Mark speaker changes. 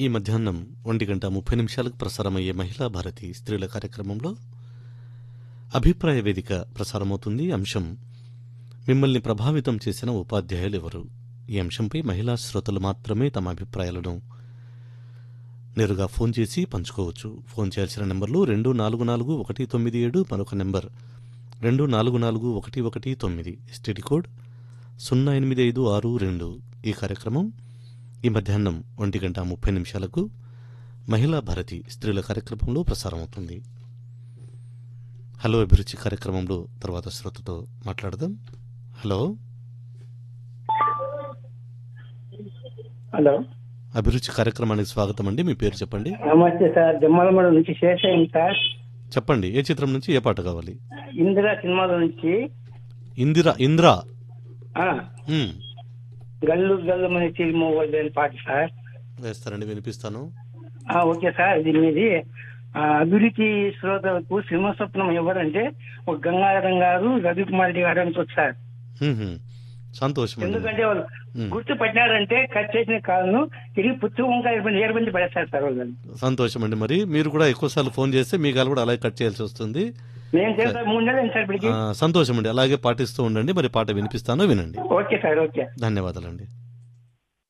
Speaker 1: ఈ మధ్యాహ్నం ఒంటి గంట ముప్పై నిమిషాలకు ప్రసారమయ్యే మహిళా భారతి స్త్రీల కార్యక్రమంలో అభిప్రాయ వేదిక ప్రసారమవుతుంది అంశం మిమ్మల్ని ప్రభావితం చేసిన ఉపాధ్యాయులు ఎవరు ఈ అంశంపై మహిళా శ్రోతలు మాత్రమే తమ అభిప్రాయాలను నేరుగా ఫోన్ చేసి పంచుకోవచ్చు ఫోన్ చేయాల్సిన నెంబర్లు రెండు నాలుగు నాలుగు ఒకటి తొమ్మిది ఏడు మరొక నెంబర్ రెండు నాలుగు నాలుగు ఒకటి ఒకటి తొమ్మిది ఎస్టీడీ కోడ్ సున్నా ఎనిమిది ఐదు ఆరు రెండు ఈ కార్యక్రమం ఈ మధ్యాహ్నం ఒంటి గంట ముప్పై నిమిషాలకు మహిళా భారతి స్త్రీల కార్యక్రమంలో ప్రసారమవుతుంది హలో అభిరుచి కార్యక్రమంలో తర్వాత శ్రోతతో మాట్లాడదాం హలో
Speaker 2: హలో
Speaker 1: అభిరుచి కార్యక్రమానికి స్వాగతం అండి మీ పేరు చెప్పండి
Speaker 2: నమస్తే సార్ జమ్మలమడ నుంచి శేషయ్య సార్
Speaker 1: చెప్పండి ఏ చిత్రం నుంచి ఏ పాట కావాలి
Speaker 2: ఇందిరా సినిమాలో నుంచి
Speaker 1: ఇందిరా ఇందిరా
Speaker 2: ఆ,
Speaker 1: ఉమ్,
Speaker 2: గల్లు గల్లు మన చిరుము వదిలేని పాట సార్
Speaker 1: వేస్తారండి వినిపిస్తాను
Speaker 2: ఆ, ఓకే సార్ ఇది మీది ఆ, అభిరుచి శ్రోతలకు సింహ స్వప్నం ఎవరంటే ఒక గంగాధరం గారు రవికుమార్ రెడ్డి గారు అనుకోవచ్చు సార్
Speaker 1: ఉమ్, ఉమ్. సంతోషం అండి
Speaker 2: ఎందుకంటే వాళ్ళు
Speaker 1: ఉమ్.
Speaker 2: గుర్తు పట్టినారంటే కట్ చేసిన కాళ్ళను తిరిగి పుత్తు వంకాయ ఏర్బంది పడేస్తారు సార్ వాళ్ళు
Speaker 1: సంతోషం అండి మరి మీరు కూడా ఎక్కువసార్లు ఫోన్ చేస్తే మీ గాలు కూడా అలాగే కట్ చేయాల్సి వస్తుంది
Speaker 2: మేము చేస్తాం మూడు నెలలు అయింది సార్ ఇప్పటికి
Speaker 1: ఆ, సంతోషం అండి అలాగే పాటిస్తూ ఉండండి మరి పాట వినిపిస్తాను వినండి
Speaker 2: ఓకే సార్ ఓకే
Speaker 1: ధన్యవాదాలండి